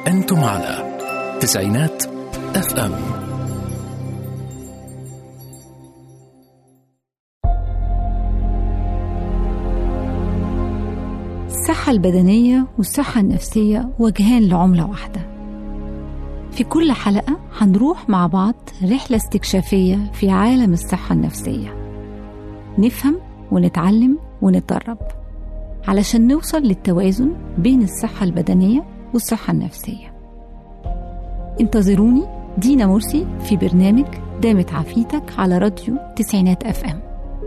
أنتم على تسعينات اف ام الصحة البدنية والصحة النفسية وجهان لعملة واحدة في كل حلقة هنروح مع بعض رحلة استكشافية في عالم الصحة النفسية نفهم ونتعلم ونتدرب علشان نوصل للتوازن بين الصحة البدنية والصحة النفسية انتظروني دينا مرسي في برنامج دامت عافيتك على راديو تسعينات اف ام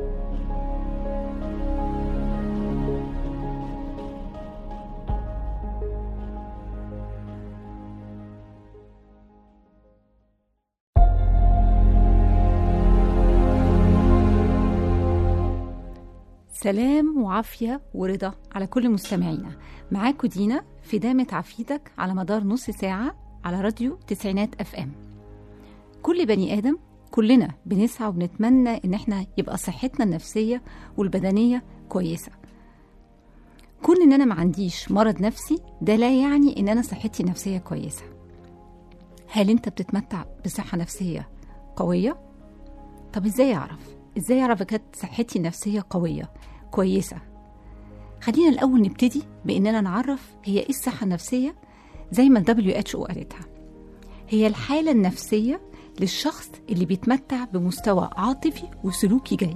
سلام وعافية ورضا على كل مستمعينا معاكم دينا في دامة عافيتك على مدار نص ساعة على راديو تسعينات اف ام كل بني آدم كلنا بنسعى وبنتمنى ان احنا يبقى صحتنا النفسية والبدنية كويسة كون ان انا ما عنديش مرض نفسي ده لا يعني ان انا صحتي النفسية كويسة هل انت بتتمتع بصحة نفسية قوية؟ طب ازاي اعرف؟ ازاي اعرف كانت صحتي النفسية قوية كويسة خلينا الأول نبتدي بإننا نعرف هي إيه الصحة النفسية زي ما ال WHO قالتها هي الحالة النفسية للشخص اللي بيتمتع بمستوى عاطفي وسلوكي جيد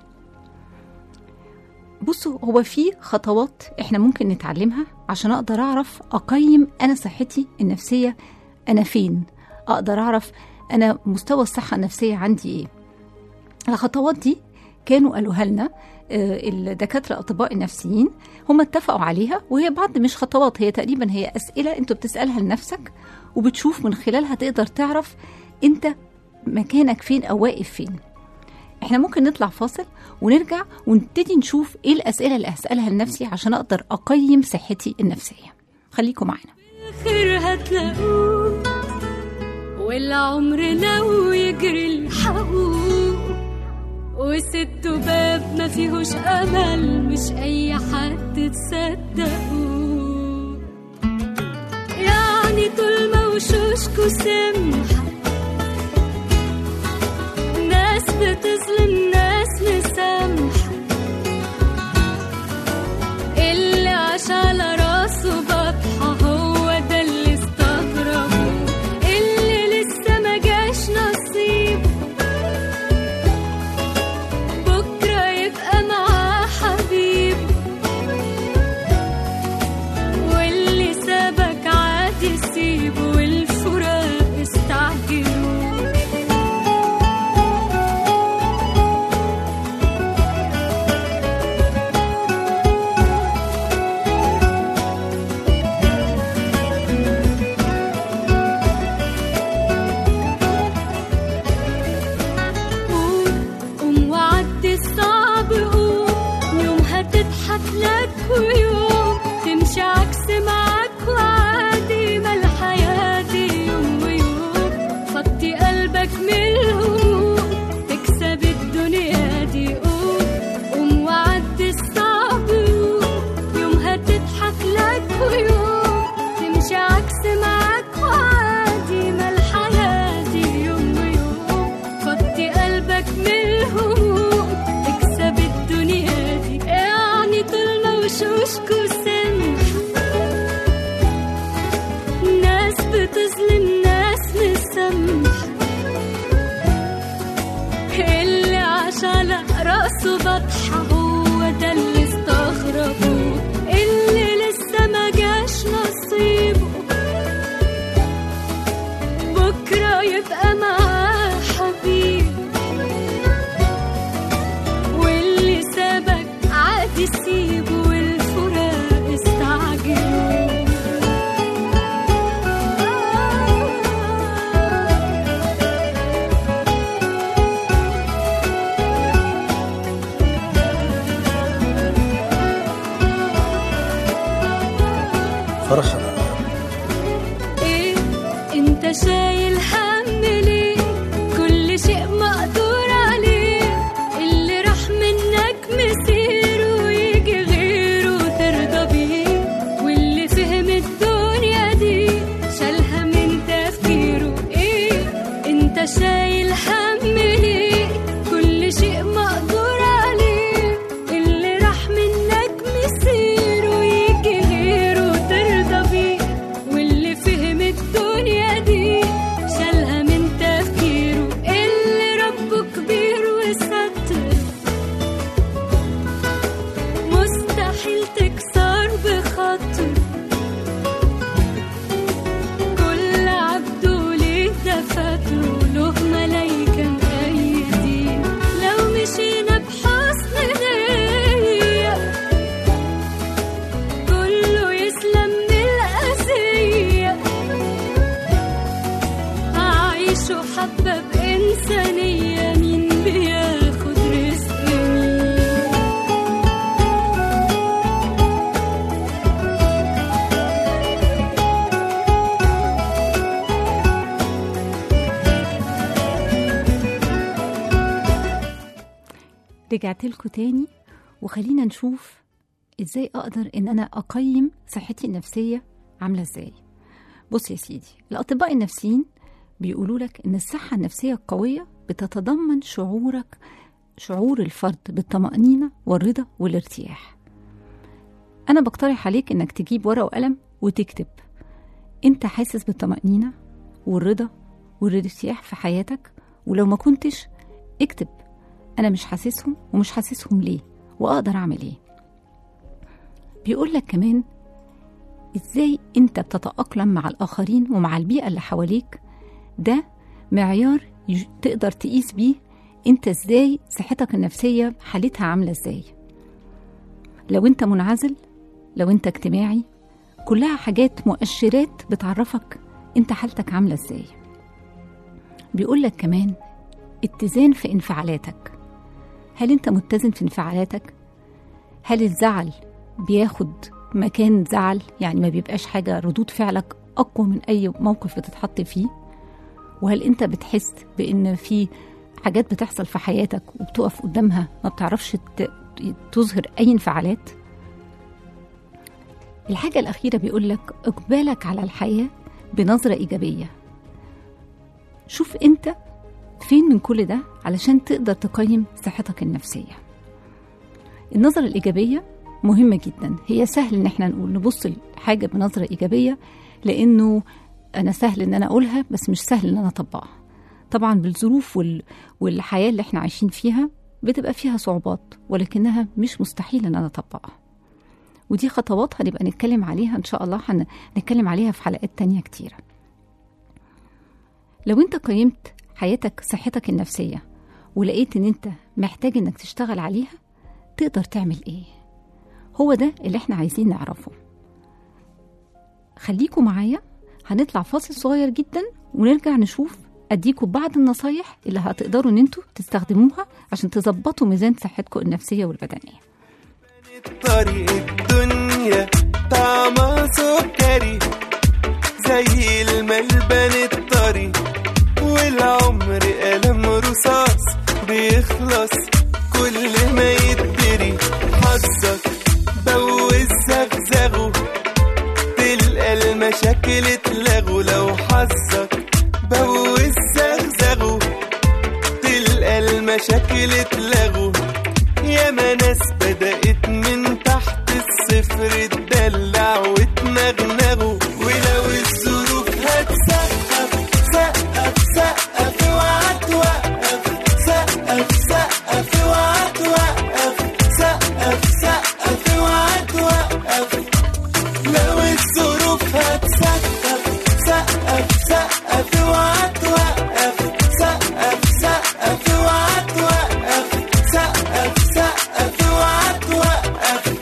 بصوا هو في خطوات احنا ممكن نتعلمها عشان اقدر اعرف اقيم انا صحتي النفسيه انا فين اقدر اعرف انا مستوى الصحه النفسيه عندي ايه الخطوات دي كانوا قالوها لنا آه، الدكاتره الاطباء النفسيين هم اتفقوا عليها وهي بعض مش خطوات هي تقريبا هي اسئله انت بتسالها لنفسك وبتشوف من خلالها تقدر تعرف انت مكانك فين او واقف فين احنا ممكن نطلع فاصل ونرجع ونبتدي نشوف ايه الاسئله اللي هسالها لنفسي عشان اقدر اقيم صحتي النفسيه خليكم معانا خير هتلاقوه والعمر لو يجري الحقوق وست باب ما فيهوش امل مش اي حد تصدقوه يعني طول ما وشوشكوا سمحة ناس بتظلم ناس مسامحة اللي عاش على راسه بطحة هو ده اللي استغربه اللي لسه ما جاش نصيب بكرة يبقى معاه حبيب واللي سابك عادي سيبه والفراق استعجلوا قوم قوم وعدي الصعب قوم يوم هتضحك لك ويوم تمشي عكس معاك وعادي ما الحياة دي يوم ويوم فضي قلبك من الهموم تكسب الدنيا دي قوم قوم وعدي الصعب قوم يوم هتضحك لك ويوم تمشي عكس معاك وعادي ما الحياة دي يوم ويوم فضي قلبك من الهموم تكسب الدنيا دي يعني طول ما وشوشكوا سمحة ناس بتظلم ناس مسامحة اللي عاش على راسه بطحة هو ده اللي استغربوه اللي لسه ما جاش نصيبه بكرة يبقى معاه حبيب واللي سابك عادي سيبه والفراق استعجلوا فرحنا ايه انت شايل هم ليه كل شيء مقدور عليه اللي راح منك مسيره ويجي غيره ترضى بيه واللي فهم الدنيا دي رجعت لكم تاني وخلينا نشوف ازاي اقدر ان انا اقيم صحتي النفسيه عامله ازاي بص يا سيدي الاطباء النفسيين بيقولوا لك ان الصحه النفسيه القويه بتتضمن شعورك شعور الفرد بالطمانينه والرضا والارتياح انا بقترح عليك انك تجيب ورقه وقلم وتكتب انت حاسس بالطمانينه والرضا والارتياح في حياتك ولو ما كنتش اكتب انا مش حاسسهم ومش حاسسهم ليه واقدر اعمل ايه بيقول لك كمان ازاي انت بتتاقلم مع الاخرين ومع البيئه اللي حواليك ده معيار يج- تقدر تقيس بيه انت ازاي صحتك النفسيه حالتها عامله ازاي لو انت منعزل لو انت اجتماعي كلها حاجات مؤشرات بتعرفك انت حالتك عامله ازاي بيقول لك كمان اتزان في انفعالاتك هل انت متزن في انفعالاتك هل الزعل بياخد مكان زعل يعني ما بيبقاش حاجة ردود فعلك أقوى من أي موقف بتتحط فيه وهل أنت بتحس بأن في حاجات بتحصل في حياتك وبتقف قدامها ما بتعرفش ت- تظهر أي انفعالات الحاجة الأخيرة بيقولك إقبالك على الحياة بنظرة إيجابية شوف أنت فين من كل ده علشان تقدر تقيم صحتك النفسية النظرة الإيجابية مهمة جدا هي سهل إن احنا نقول نبص الحاجة بنظرة إيجابية لأنه أنا سهل إن أنا أقولها بس مش سهل إن أنا أطبقها طبعا بالظروف وال... والحياة اللي احنا عايشين فيها بتبقى فيها صعوبات ولكنها مش مستحيل إن أنا أطبقها ودي خطوات هنبقى نتكلم عليها إن شاء الله هنتكلم عليها في حلقات تانية كتيرة لو انت قيمت حياتك صحتك النفسية ولقيت ان انت محتاج انك تشتغل عليها تقدر تعمل ايه هو ده اللي احنا عايزين نعرفه خليكم معايا هنطلع فاصل صغير جدا ونرجع نشوف اديكم بعض النصايح اللي هتقدروا ان انتوا تستخدموها عشان تظبطوا ميزان صحتكم النفسية والبدنية طريق الدنيا طعمها سكري زي الملبن الطري والعمر قلم رصاص بيخلص كل ما يتدري حظك بوز زغزغه تلقى المشاكل اتلغوا لو حظك بوز زغزغه تلقى المشاكل اتلغوا ياما ناس بدأت من تحت الصفر تدلع وتنغنغوا ولو الظروف هتسقف سقف سقف اوعى توقف سقف سقف اوعى توقف سقف سقف اوعى توقف لو الظروف هتسقف سقف سقف اوعى توقف سقف سقف اوعى توقف سقف سقف اوعى توقف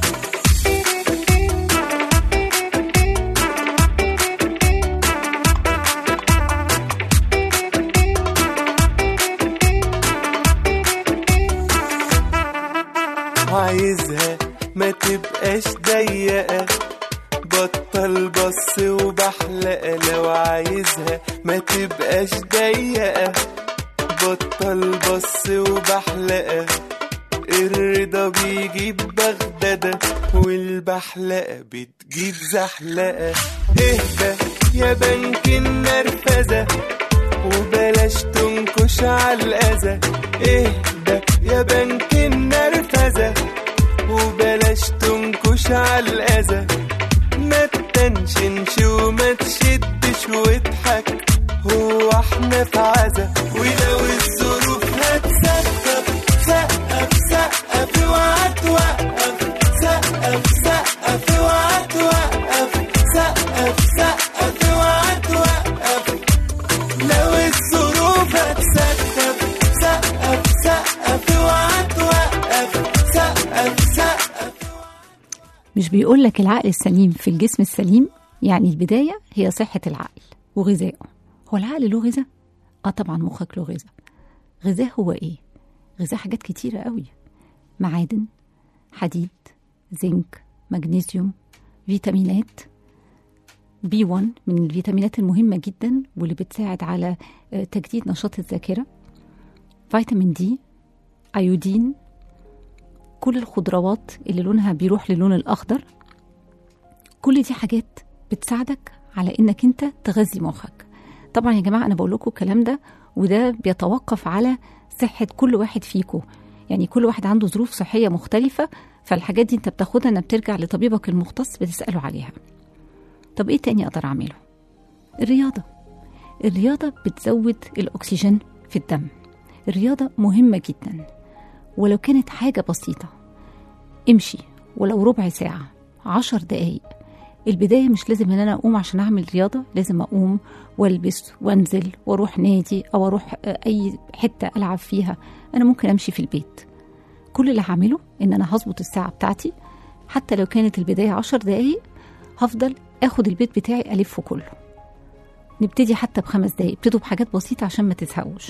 عايزها ما تبقاش ضيقة بطل بص وبحلقة لو عايزها ما تبقاش ضيقة بطل بص وبحلقة الرضا بيجيب بغدادة والبحلقة بتجيب زحلقة اهدى يا بنك النرفزة وبلاش تنكش على الأذى اهدى يا بنك النرفزة وبلاش تنكش على الأذى ما تتنشنش وما تشدش واضحك هو احنا في عزا ولو الظروف هتسقف سقف سقف اوعى توقف سقف سقف اوعى توقف سقف سقف اوعى توقف لو الظروف هتسقف سقف سقف اوعى توقف سقف سقف مش بيقول لك العقل السليم في الجسم السليم يعني البداية هي صحة العقل وغذائه هو العقل له غذاء؟ اه طبعا مخك له غذاء غذاء هو ايه؟ غذاء حاجات كتيرة قوي معادن حديد زنك مغنيسيوم فيتامينات بي 1 من الفيتامينات المهمة جدا واللي بتساعد على آه، تجديد نشاط الذاكرة فيتامين دي ايودين كل الخضروات اللي لونها بيروح للون الأخضر كل دي حاجات بتساعدك على إنك أنت تغذي مخك طبعا يا جماعة أنا بقول لكم الكلام ده وده بيتوقف على صحة كل واحد فيكم يعني كل واحد عنده ظروف صحية مختلفة فالحاجات دي انت بتاخدها انها بترجع لطبيبك المختص بتسأله عليها طب ايه تاني اقدر اعمله الرياضة الرياضة بتزود الأكسجين في الدم الرياضة مهمة جدا ولو كانت حاجة بسيطة امشي ولو ربع ساعة عشر دقايق البداية مش لازم ان انا اقوم عشان اعمل رياضة لازم اقوم والبس وانزل واروح نادي او اروح آه، اي حتة العب فيها انا ممكن امشي في البيت كل اللي هعمله ان انا هظبط الساعة بتاعتي حتى لو كانت البداية عشر دقايق هفضل اخد البيت بتاعي الفه كله نبتدي حتى بخمس دقايق ابتدوا بحاجات بسيطة عشان ما تزهقوش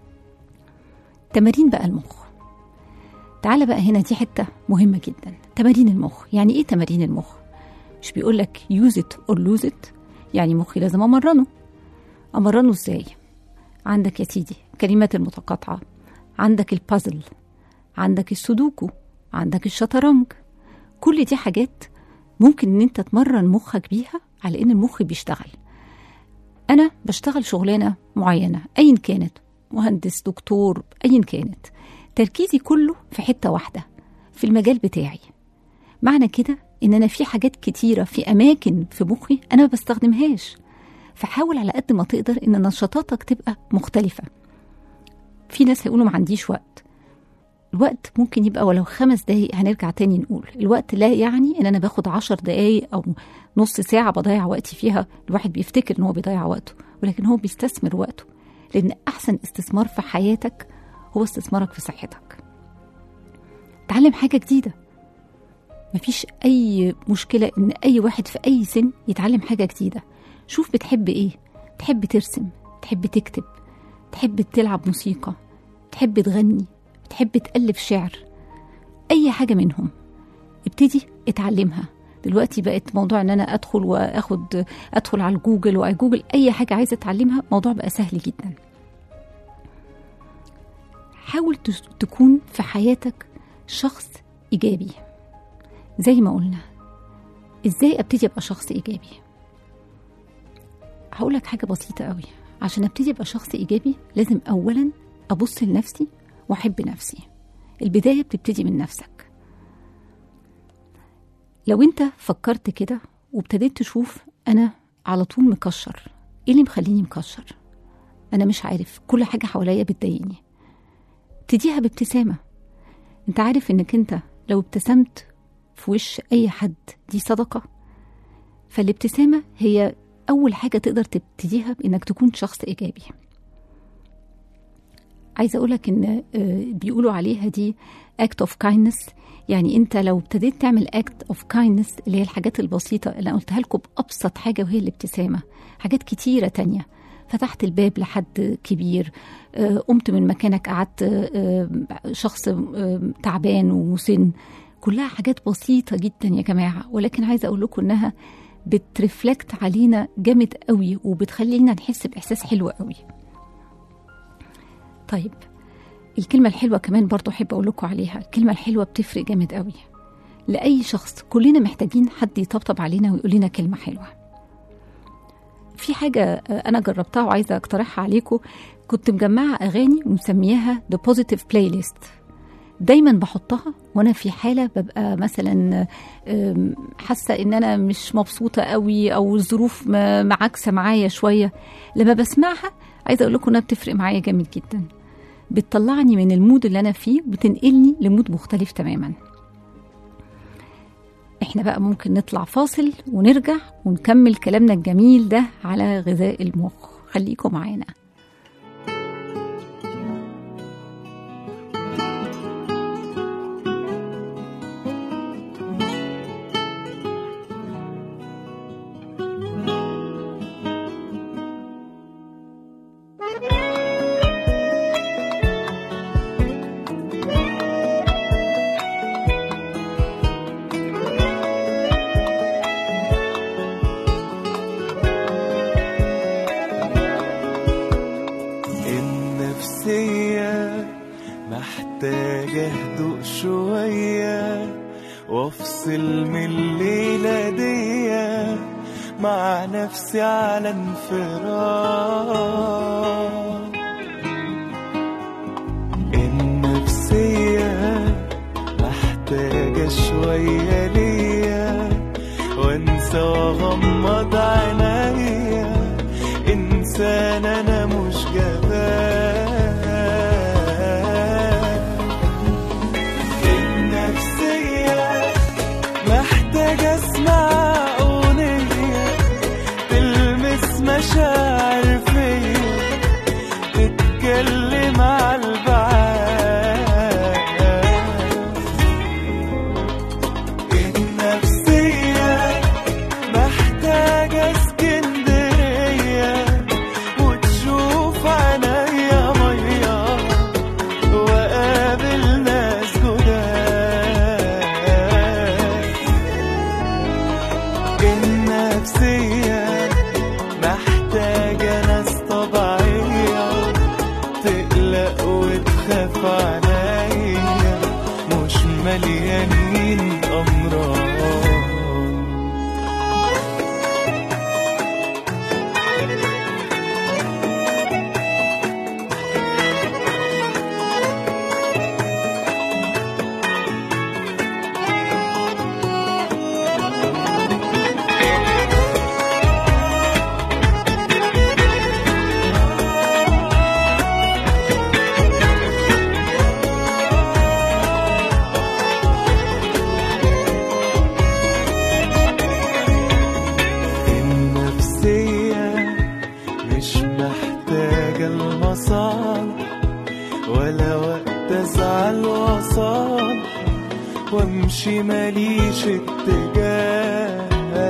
تمارين بقى المخ تعالى بقى هنا دي حتة مهمة جدا تمارين المخ يعني ايه تمارين المخ مش بيقولك use it or lose it يعني مخي لازم امرنه امرنه ازاي عندك يا سيدي كلمات المتقاطعة عندك البازل عندك السودوكو عندك الشطرنج كل دي حاجات ممكن ان انت تمرن مخك بيها على ان المخ بيشتغل انا بشتغل شغلانه معينه ايا كانت مهندس دكتور ايا كانت تركيزي كله في حته واحده في المجال بتاعي معنى كده ان انا في حاجات كتيره في اماكن في مخي انا ما بستخدمهاش فحاول على قد ما تقدر ان نشاطاتك تبقى مختلفه في ناس هيقولوا ما عنديش وقت الوقت ممكن يبقى ولو خمس دقايق هنرجع تاني نقول الوقت لا يعني ان انا باخد عشر دقايق او نص ساعة بضيع وقتي فيها الواحد بيفتكر ان هو بيضيع وقته ولكن هو بيستثمر وقته لان احسن استثمار في حياتك هو استثمارك في صحتك تعلم حاجة جديدة مفيش اي مشكلة ان اي واحد في اي سن يتعلم حاجة جديدة شوف بتحب ايه تحب ترسم تحب تكتب تحب تلعب موسيقى تحب تغني تحب تألف شعر أي حاجة منهم ابتدي اتعلمها دلوقتي بقت موضوع ان انا ادخل واخد ادخل على الجوجل واجوجل اي حاجه عايزه اتعلمها موضوع بقى سهل جدا حاول تس- تكون في حياتك شخص ايجابي زي ما قلنا ازاي ابتدي ابقى شخص ايجابي هقول لك حاجه بسيطه قوي عشان ابتدي ابقى شخص ايجابي لازم اولا ابص لنفسي واحب نفسي البدايه بتبتدي من نفسك لو انت فكرت كده وابتديت تشوف انا على طول مكشر ايه اللي مخليني مكشر انا مش عارف كل حاجه حواليا بتضايقني ابتديها بابتسامه انت عارف انك انت لو ابتسمت في وش اي حد دي صدقه فالابتسامه هي اول حاجه تقدر تبتديها بانك تكون شخص ايجابي عايزه اقولك ان آه، بيقولوا عليها دي act of kindness يعني انت لو ابتديت تعمل act of kindness اللي هي الحاجات البسيطه اللي انا قلتها لكم بابسط حاجه وهي الابتسامه حاجات كتيره تانية فتحت الباب لحد كبير آه، قمت من مكانك قعدت آه، شخص آه، تعبان ومسن كلها حاجات بسيطه جدا يا جماعه ولكن عايزه اقول لكم انها بترفلكت علينا جامد قوي وبتخلينا نحس باحساس حلو قوي طيب الكلمة الحلوة كمان برضو أحب أقول لكم عليها الكلمة الحلوة بتفرق جامد قوي لأي شخص كلنا محتاجين حد يطبطب علينا ويقول لنا كلمة حلوة في حاجة آه، أنا جربتها وعايزة أقترحها عليكم كنت مجمعة أغاني ومسمياها The Positive Playlist دايما بحطها وانا في حاله ببقى مثلا آم، حاسه ان انا مش مبسوطه قوي او الظروف م- معاكسه معايا شويه لما بسمعها عايزه اقول لكم انها بتفرق معايا جامد جدا بتطلعني من المود اللي انا فيه بتنقلني لمود مختلف تماما احنا بقى ممكن نطلع فاصل ونرجع ونكمل كلامنا الجميل ده على غذاء المخ خليكم معانا افصل من الليلة دي مع نفسي على انفراد النفسية محتاجة شوية ليا وانسى واغمض عينيا انسان انا مش جبان النفسية محتاجة اسمع اغنية تلمس مشاعر فيا تتكلم على البعاد النفسية محتاجة اسكندرية وتشوف عينيا مية وقابل ناس جداد النفسية محتاجة ناس طبيعية تقلق وتخاف عليا مش مليانين أمراض النفسية مش محتاجة المصالح ولا وقت أزعل وأصالح وأمشي ماليش اتجاه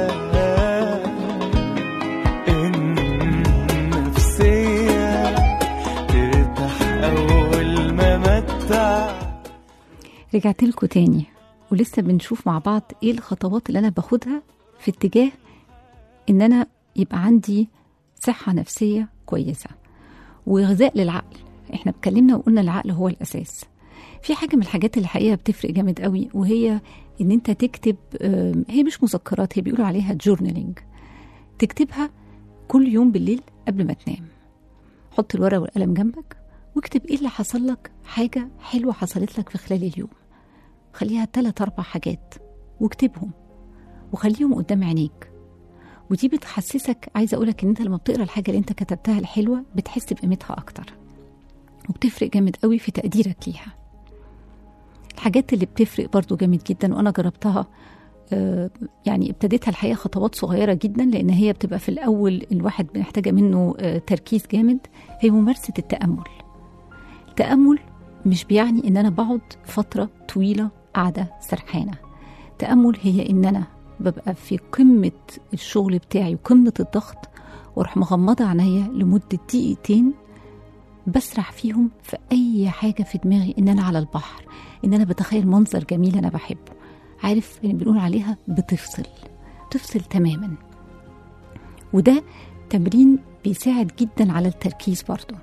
النفسية ترتاح أول ما متع رجعت لكم تاني ولسه بنشوف مع بعض ايه الخطوات اللي انا باخدها في اتجاه ان انا يبقى عندي صحة نفسية كويسة وغذاء للعقل احنا اتكلمنا وقلنا العقل هو الاساس في حاجة من الحاجات اللي الحقيقة بتفرق جامد قوي وهي ان انت تكتب آم، هي مش مذكرات هي بيقولوا عليها جورنالينج تكتبها كل يوم بالليل قبل ما تنام حط الورقة والقلم جنبك واكتب ايه اللي حصل لك حاجة حلوة حصلت لك في خلال اليوم خليها تلات أربع حاجات واكتبهم وخليهم قدام عينيك ودي بتحسسك عايزة أقولك إن أنت لما بتقرا الحاجة اللي أنت كتبتها الحلوة بتحس بقيمتها أكتر وبتفرق جامد قوي في تقديرك ليها الحاجات اللي بتفرق برضو جامد جدا وأنا جربتها آه، يعني ابتديتها الحقيقة خطوات صغيرة جدا لأن هي بتبقى في الأول الواحد محتاجة منه آه، تركيز جامد هي ممارسة التأمل التأمل مش بيعني إن أنا بقعد فترة طويلة قاعدة سرحانة تأمل هي إن أنا ببقى في قمة الشغل بتاعي وقمة الضغط واروح مغمضة عينيا لمدة دقيقتين بسرح فيهم في أي حاجة في دماغي إن أنا على البحر إن أنا بتخيل منظر جميل أنا بحبه عارف اللي بنقول عليها بتفصل تفصل تماما وده تمرين بيساعد جدا على التركيز برضه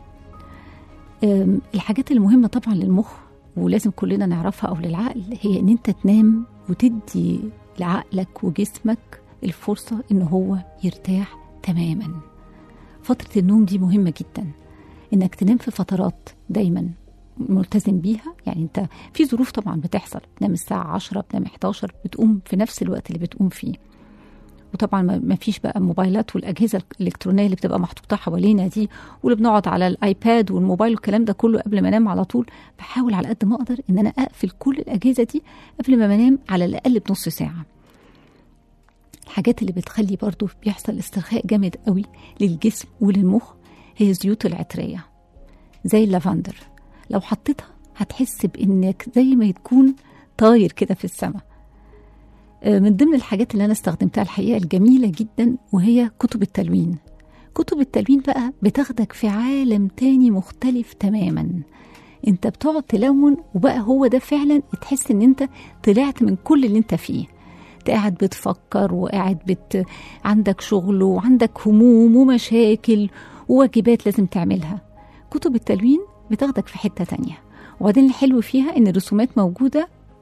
أم، الحاجات المهمة طبعا للمخ ولازم كلنا نعرفها أو للعقل هي إن أنت تنام وتدي لعقلك وجسمك الفرصة إن هو يرتاح تماما فترة النوم دي مهمة جدا إنك تنام في فترات دايما ملتزم بيها يعني انت في ظروف طبعا بتحصل بتنام الساعة 10 بتنام 11 بتقوم في نفس الوقت اللي بتقوم فيه وطبعا ما ما فيش بقى موبايلات والاجهزه الالكترونيه اللي بتبقى محطوطه حوالينا دي واللي بنقعد على الايباد والموبايل والكلام ده كله قبل ما انام على طول بحاول على قد ما اقدر ان انا اقفل كل الاجهزه دي قبل ما انام على الاقل بنص ساعه الحاجات اللي بتخلي برضو بيحصل استرخاء جامد قوي للجسم وللمخ هي الزيوت العطريه زي اللافندر لو حطيتها هتحس بانك زي ما تكون طاير كده في السماء من ضمن الحاجات اللي انا استخدمتها الحقيقه الجميله جدا وهي كتب التلوين كتب التلوين بقى بتاخدك في عالم تاني مختلف تماما انت بتقعد تلون وبقى هو ده فعلا تحس ان انت طلعت من كل اللي انت فيه انت قاعد بتفكر وقاعد بت... عندك شغل وعندك هموم ومشاكل وواجبات لازم تعملها كتب التلوين بتاخدك في حتة تانية وبعدين الحلو فيها ان الرسومات موجودة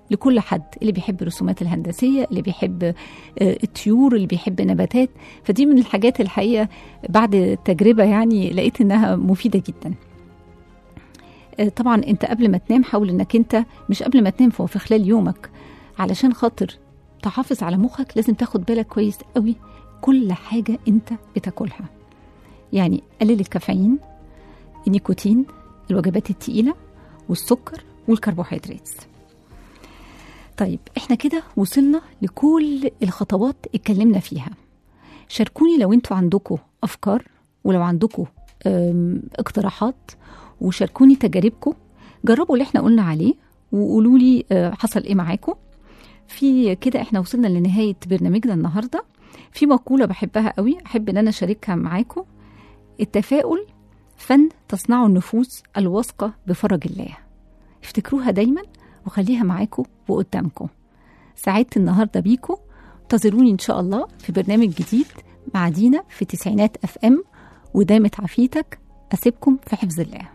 لكل حد اللي بيحب الرسومات الهندسيه اللي بيحب آه، الطيور اللي بيحب النباتات فدي من الحاجات الحقيقه بعد تجربه يعني لقيت انها مفيده جدا آه، طبعا انت قبل ما تنام حاول انك انت مش قبل ما تنام فهو في خلال يومك علشان خاطر تحافظ على مخك لازم تاخد بالك كويس قوي كل حاجه انت بتاكلها يعني قلل الكافيين النيكوتين الوجبات التقيله والسكر والكربوهيدرات طيب احنا كده وصلنا لكل الخطوات اتكلمنا فيها شاركوني لو انتوا عندكم افكار ولو عندكم أم، اقتراحات وشاركوني تجاربكم جربوا اللي احنا قلنا عليه وقولوا لي آه، حصل ايه معاكم في كده احنا وصلنا لنهايه برنامجنا النهارده في مقوله بحبها قوي احب ان انا اشاركها معاكم التفاؤل فن تصنع النفوس الواثقه بفرج الله افتكروها دايما وخليها معاكم وقدامكم سعدت النهارده بيكم انتظروني ان شاء الله في برنامج جديد مع دينا في تسعينات اف ام ودامت عافيتك اسيبكم في حفظ الله